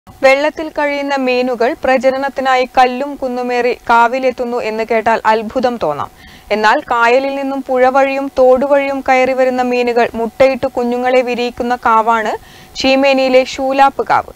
വെള്ളത്തിൽ കഴിയുന്ന മീനുകൾ പ്രജനനത്തിനായി കല്ലും കുന്നുമേറി കാവിലെത്തുന്നു എന്ന് കേട്ടാൽ അത്ഭുതം തോന്നാം എന്നാൽ കായലിൽ നിന്നും പുഴ വഴിയും തോട് വഴിയും കയറി വരുന്ന മീനുകൾ മുട്ടയിട്ട് കുഞ്ഞുങ്ങളെ വിരിയിക്കുന്ന കാവാണ് ചീമേനിയിലെ ശൂലാപ്പ് കാവ്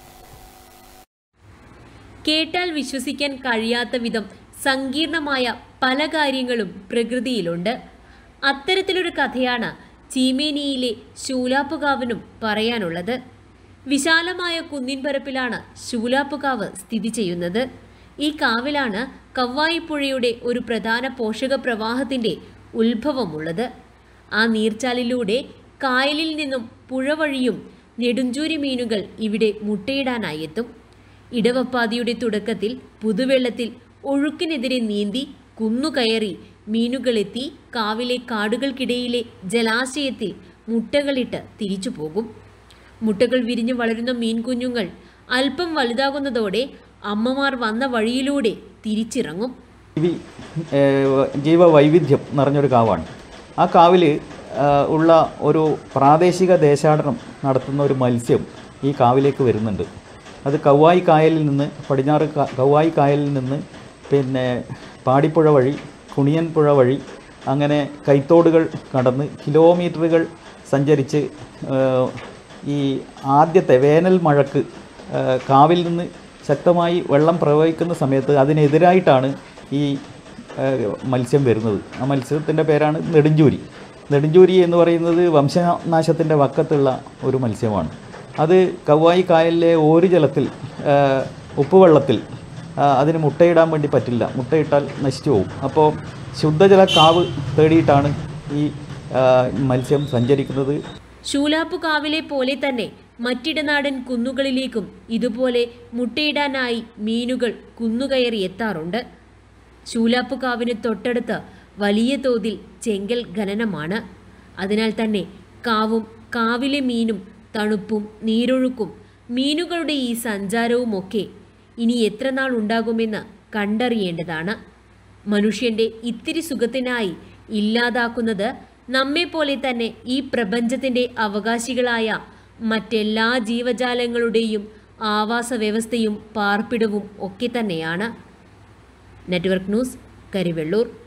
കേട്ടാൽ വിശ്വസിക്കാൻ കഴിയാത്ത വിധം സങ്കീർണമായ പല കാര്യങ്ങളും പ്രകൃതിയിലുണ്ട് അത്തരത്തിലൊരു കഥയാണ് ചീമേനിയിലെ ശൂലാപ്പുകാവിനും പറയാനുള്ളത് വിശാലമായ കുന്നിൻപരപ്പിലാണ് ശൂലാപ്പുകാവ് സ്ഥിതി ചെയ്യുന്നത് ഈ കാവിലാണ് കവ്വായിപ്പുഴയുടെ ഒരു പ്രധാന പോഷക പ്രവാഹത്തിൻ്റെ ഉത്ഭവമുള്ളത് ആ നീർച്ചാലിലൂടെ കായലിൽ നിന്നും പുഴ വഴിയും നെടുഞ്ചൂരി മീനുകൾ ഇവിടെ മുട്ടയിടാനായി എത്തും ഇടവപ്പാതിയുടെ തുടക്കത്തിൽ പുതുവെള്ളത്തിൽ ഒഴുക്കിനെതിരെ നീന്തി കുന്നുകയറി മീനുകളെത്തി കാവിലെ കാടുകൾക്കിടയിലെ ജലാശയത്തിൽ മുട്ടകളിട്ട് തിരിച്ചു പോകും മുട്ടകൾ വിരിഞ്ഞു വളരുന്ന മീൻകുഞ്ഞുങ്ങൾ അല്പം വലുതാകുന്നതോടെ അമ്മമാർ വന്ന വഴിയിലൂടെ തിരിച്ചിറങ്ങും ജീവി ഏഹ് ജീവ വൈവിധ്യം നിറഞ്ഞൊരു കാവാണ് ആ കാവിൽ ഉള്ള ഒരു പ്രാദേശിക ദേശാടനം നടത്തുന്ന ഒരു മത്സ്യം ഈ കാവിലേക്ക് വരുന്നുണ്ട് അത് കൗവായി കായലിൽ നിന്ന് പടിഞ്ഞാറ് കാ- കൗവായി കായലിൽ നിന്ന് പിന്നെ പാടിപ്പുഴ വഴി കുണിയൻ പുഴ വഴി അങ്ങനെ കൈത്തോടുകൾ കടന്ന് കിലോമീറ്ററുകൾ സഞ്ചരിച്ച് ഏഹ് ഈ ആദ്യത്തെ വേനൽ മഴക്ക് ഏഹ് കാവിൽ നിന്ന് ശക്തമായി വെള്ളം പ്രവഹിക്കുന്ന സമയത്ത് അതിനെതിരായിട്ടാണ് ഈ ഏഹ് മത്സ്യം വരുന്നത് ആ മത്സ്യത്തിൻ്റെ പേരാണ് നെടുഞ്ചൂരി നെടുഞ്ചൂരി എന്ന് പറയുന്നത് വംശനാശത്തിൻ്റെ വക്കത്തുള്ള ഒരു മത്സ്യമാണ് അത് കവ്വായി കായലിലെ ഒരു ജലത്തിൽ ഏഹ് ഉപ്പുവെള്ളത്തിൽ ആ, അതിന് മുട്ടയിടാൻ വേണ്ടി പറ്റില്ല മുട്ടയിട്ടാൽ നശിച്ചു പോകും അപ്പോൾ ശുദ്ധജല കാവ് തേടിയിട്ടാണ് ഈ ആ, മത്സ്യം സഞ്ചരിക്കുന്നത് ശൂലാപ്പു കാവിലെ പോലെ തന്നെ മറ്റിടനാടൻ കുന്നുകളിലേക്കും ഇതുപോലെ മുട്ടയിടാനായി മീനുകൾ കുന്നുകയറി എത്താറുണ്ട് ശൂലാപ്പു കാവിന് തൊട്ടടുത്ത് വലിയ തോതിൽ ചെങ്കൽ ഖനനമാണ് അതിനാൽ തന്നെ കാവും കാവിലെ മീനും തണുപ്പും നീരൊഴുക്കും മീനുകളുടെ ഈ സഞ്ചാരവുമൊക്കെ ഇനി എത്ര നാൾ ഉണ്ടാകുമെന്ന് കണ്ടറിയേണ്ടതാണ് മനുഷ്യന്റെ ഇത്തിരി സുഖത്തിനായി ഇല്ലാതാക്കുന്നത് നമ്മെപ്പോലെ തന്നെ ഈ പ്രപഞ്ചത്തിന്റെ അവകാശികളായ മറ്റെല്ലാ ജീവജാലങ്ങളുടെയും ആവാസ വ്യവസ്ഥയും പാർപ്പിടവും ഒക്കെ തന്നെയാണ് നെറ്റ്വർക്ക് ന്യൂസ് കരിവെള്ളൂർ